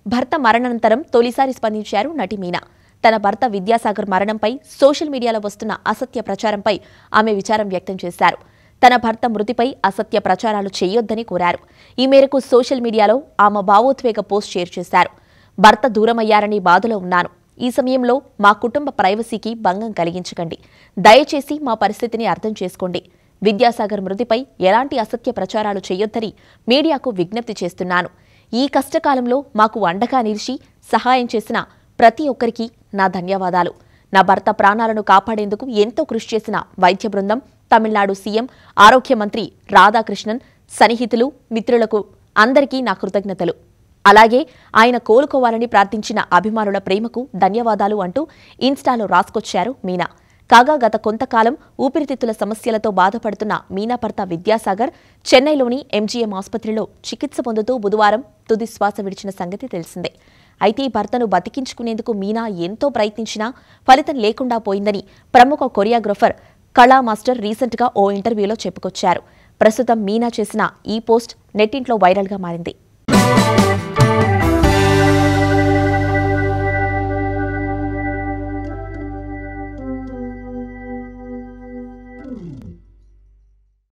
భర్త మరణానంతరం తొలిసారి స్పందించారు నటి మీనా తన భర్త విద్యాసాగర్ మరణంపై సోషల్ మీడియాలో వస్తున్న అసత్య ప్రచారంపై ఆమె విచారం వ్యక్తం చేశారు తన భర్త మృతిపై అసత్య ప్రచారాలు చేయొద్దని కోరారు ఈ మేరకు సోషల్ మీడియాలో ఆమె భావోద్వేగ పోస్ట్ షేర్ చేశారు భర్త దూరమయ్యారని బాధలో ఉన్నాను ఈ సమయంలో మా కుటుంబ ప్రైవసీకి భంగం కలిగించకండి దయచేసి మా పరిస్థితిని అర్థం చేసుకోండి విద్యాసాగర్ మృతిపై ఎలాంటి అసత్య ప్రచారాలు చేయొద్దని మీడియాకు విజ్ఞప్తి చేస్తున్నాను ఈ కష్టకాలంలో మాకు అండగా నిలిచి సహాయం చేసిన ప్రతి ఒక్కరికి నా ధన్యవాదాలు నా భర్త ప్రాణాలను కాపాడేందుకు ఎంతో కృషి చేసిన వైద్య బృందం తమిళనాడు సీఎం ఆరోగ్య మంత్రి రాధాకృష్ణన్ సన్నిహితులు మిత్రులకు అందరికీ నా కృతజ్ఞతలు అలాగే ఆయన కోలుకోవాలని ప్రార్థించిన అభిమానుల ప్రేమకు ధన్యవాదాలు అంటూ ఇన్స్టాలో రాసుకొచ్చారు మీనా కాగా గత కొంతకాలం ఊపిరితిత్తుల సమస్యలతో బాధపడుతున్న మీనా భర్త విద్యాసాగర్ చెన్నైలోని ఎంజీఎం ఆసుపత్రిలో చికిత్స పొందుతూ బుధవారం తుది శ్వాస విడిచిన సంగతి తెలిసిందే అయితే ఈ భర్తను బతికించుకునేందుకు మీనా ఎంతో ప్రయత్నించినా ఫలితం లేకుండా పోయిందని ప్రముఖ కొరియోగ్రఫర్ కళా మాస్టర్ రీసెంట్గా ఓ ఇంటర్వ్యూలో చెప్పుకొచ్చారు ప్రస్తుతం మీనా చేసిన ఈ పోస్ట్ నెట్టింట్లో వైరల్గా మారింది